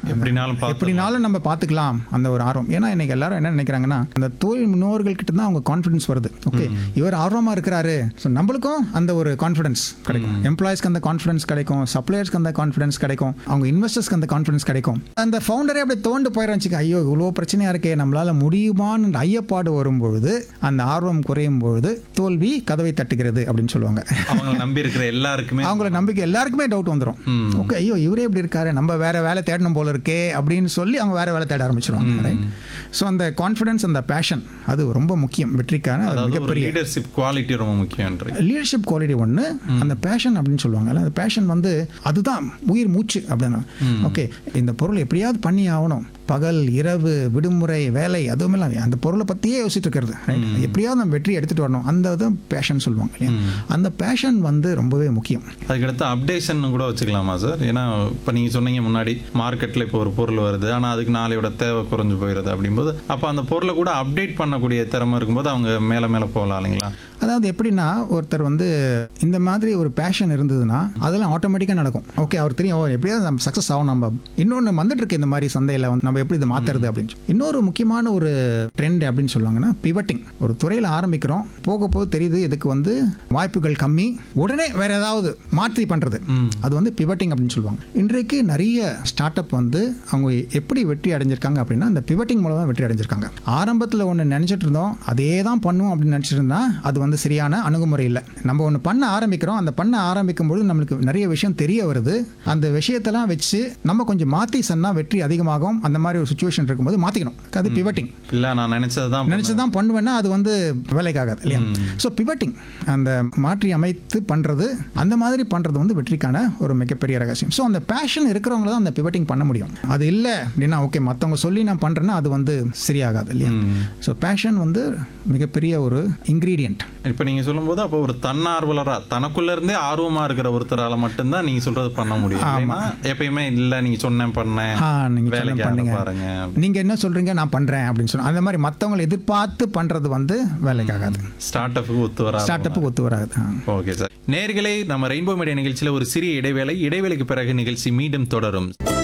எப்படினாலும் பார்த்து எப்படினாலும் நம்ம பார்த்துக்கலாம் அந்த ஒரு ஆர்வம் ஏன்னா இன்னைக்கு எல்லாரும் என்ன நினைக்கிறாங்கன்னா அந்த தொழில் முன்னோர்கள் கிட்ட தான் அவங்க கான்ஃபிடன்ஸ் வருது ஓகே இவர் ஆர்வமா இருக்கிறாரு ஸோ நம்மளுக்கும் அந்த ஒரு கான்ஃபிடன்ஸ் கிடைக்கும் எம்ப்ளாயிஸ்க்கு அந்த கான்ஃபிடன்ஸ் கிடைக்கும் சப்ளையர்ஸ்க்கு அந்த கான்ஃபிடன்ஸ் கிடைக்கும் அவங்க இன்வெஸ்டர்ஸ்க்கு அந்த கான்ஃபிடன்ஸ் கிடைக்கும் அந்த ஃபவுண்டரே அப்படியே தோண்டு போயிடுச்சு ஐயோ இவ்வளோ பிரச்சனையா இருக்கே நம்மளால முடியுமான்னு ஐயப்பாடு வரும்பொழுது அந்த ஆர்வம் குறையும் பொழுது தோல்வி கதவை தட்டுகிறது அப்படின்னு சொல்லுவாங்க அவங்கள நம்பி இருக்கிற எல்லாருக்குமே அவங்கள நம்பிக்கை எல்லாருக்குமே டவுட் வந்துடும் ஓகே ஐயோ இவரே இப்படி இருக்காரு நம்ம வேற வேலை தேடணும் போல இருக்கே அப்படின்னு சொல்லி அவங்க வேற வேலை தேட ஆரம்பிச்சிருவாங்க ரைட் ஸோ அந்த கான்ஃபிடன்ஸ் அந்த பேஷன் அது ரொம்ப முக்கியம் வெற்றிக்கான அது அதாவது ஒரு மிகப்பெரிய லீடர்ஷிப் குவாலிட்டி ரொம்ப முக்கியம்ன்றீங்க லீடர்ஷிப் குவாலிட்டி ஒன்று அந்த பேஷன் அப்படின்னு சொல்லுவாங்கல்ல அந்த பேஷன் வந்து அதுதான் உயிர் மூச்சு அப்படின்னா ஓகே இந்த பொருள் எப்படியாவது பண்ணி ஆகணும் பகல் இரவு விடுமுறை வேலை அதுவும் இல்லாம அந்த பொருளை பற்றியே யோசிச்சுட்டு இருக்கிறது right? எப்படியாவது நம்ம வெற்றி எடுத்துட்டு வரணும் அந்த இதுதான் பேஷன் சொல்லுவாங்க இல்லையா அந்த பேஷன் வந்து ரொம்பவே முக்கியம் அதுக்கடுத்து அப்டேஷன் கூட வச்சுக்கலாமா சார் ஏன்னா இப்போ நீங்கள் சொன்னீங்க முன்னாடி மார்க்கெட்டில் இப்போ ஒரு பொருள் வருது ஆனால் அதுக்கு நாளையோட தேவை குறைஞ்சு போயிடுது அப்படிங்கும்போது அப்போ அந்த பொருளை கூட அப்டேட் பண்ணக்கூடிய திறமை இருக்கும்போது அவங்க மேலே மேலே போகலாம் இல்லைங்களா அதாவது எப்படின்னா ஒருத்தர் வந்து இந்த மாதிரி ஒரு பேஷன் இருந்ததுன்னா அதெல்லாம் ஆட்டோமேட்டிக்காக நடக்கும் ஓகே அவர் தெரியும் ஓ எப்படியாவது நம்ம சக்ஸஸ் ஆகும் நம்ம இன்னொன்று வந்துட்டு இருக்கு இந்த மாதிரி சந்தையில் வந்து நம்ம எப்படி இதை மாற்றுறது அப்படின்னு சொல்லி. இன்னொரு முக்கியமான ஒரு ட்ரெண்ட் அப்படின்னு சொல்லுவாங்கன்னா பிவட்டிங் ஒரு துறையில் ஆரம்பிக்கிறோம் போக போக தெரியுது இதுக்கு வந்து வாய்ப்புகள் கம்மி உடனே வேற ஏதாவது மாற்றி பண்ணுறது அது வந்து பிவட்டிங் அப்படின்னு சொல்லுவாங்க இன்றைக்கு நிறைய ஸ்டார்ட் அப் வந்து அவங்க எப்படி வெற்றி அடைஞ்சிருக்காங்க அப்படின்னா அந்த பிவட்டிங் மூலம் தான் வெற்றி அடைஞ்சிருக்காங்க ஆரம்பத்தில் ஒன்று நினச்சிட்டு இருந்தோம் அதே தான் பண்ணுவோம் அப்படின்னு நினச்சிட்டு இருந்தா அது வந்து சரியான அணுகுமுறை இல்லை நம்ம ஒன்று பண்ண ஆரம்பிக்கிறோம் அந்த பண்ண ஆரம்பிக்கும் பொழுது நம்மளுக்கு நிறைய விஷயம் தெரிய வருது அந்த விஷயத்தெல்லாம் வச்சு நம்ம கொஞ்சம் மாற்றி சொன்னால் வெற்றி அதிகமாகும் அந்த மாதிரி ஒரு சுச்சுவேஷன் இருக்கும்போது மாற்றிக்கணும் அது பிவட்டிங் இல்லை நான் நினச்சது தான் நினச்சி தான் பண்ணுவேன்னா அது வந்து வேலைக்காகாது இல்லையா ஸோ பிவட்டிங் அந்த மாற்றி அமைத்து பண்ணுறது அந்த மாதிரி பண்ணுறது வந்து வெற்றிக்கான ஒரு மிகப்பெரிய ரகசியம் ஸோ அந்த பேஷன் இருக்கிறவங்க தான் அந்த பிவட்டிங் பண்ண முடியும் அது இல்லை அப்படின்னா ஓகே மற்றவங்க சொல்லி நான் பண்ணுறேன்னா அது வந்து சரியாகாது இல்லையா ஸோ பேஷன் வந்து மிகப்பெரிய ஒரு இன்க்ரீடியன்ட் இப்போ நீங்கள் சொல்லும்போது அப்போ ஒரு தன்னார்வலராக தனக்குள்ள இருந்தே ஆர்வமாக இருக்கிற ஒருத்தரால மட்டும்தான் நீங்கள் சொல்றது பண்ண முடியும் இல்லைன்னா எப்பயுமே இல்லை நீங்கள் சொன்னேன் பண்ணேன் ஆ நீங்கள் வேலைக்கு பண்ணுங்க ஆளை பாருங்க நீங்கள் என்ன சொல்கிறீங்க நான் பண்ணுறேன் அப்படின்னு சொன்னால் அந்த மாதிரி மற்றவங்களை எதிர்பார்த்து பண்ணுறது வந்து வேலைக்காகாது ஸ்டார்ட் அப்புக்கு ஒத்து வரா ஸ்டார்ட் அப்புக்கு ஒத்து வராது ஆ. ஓகே சார் நேர்களே நம்ம ரெயின்போ மீடியா நிகழ்ச்சியில் ஒரு சிறிய இடைவேளை இடைவேளைக்கு பிறகு நிகழ்ச்சி மீண்டும் தொடரும்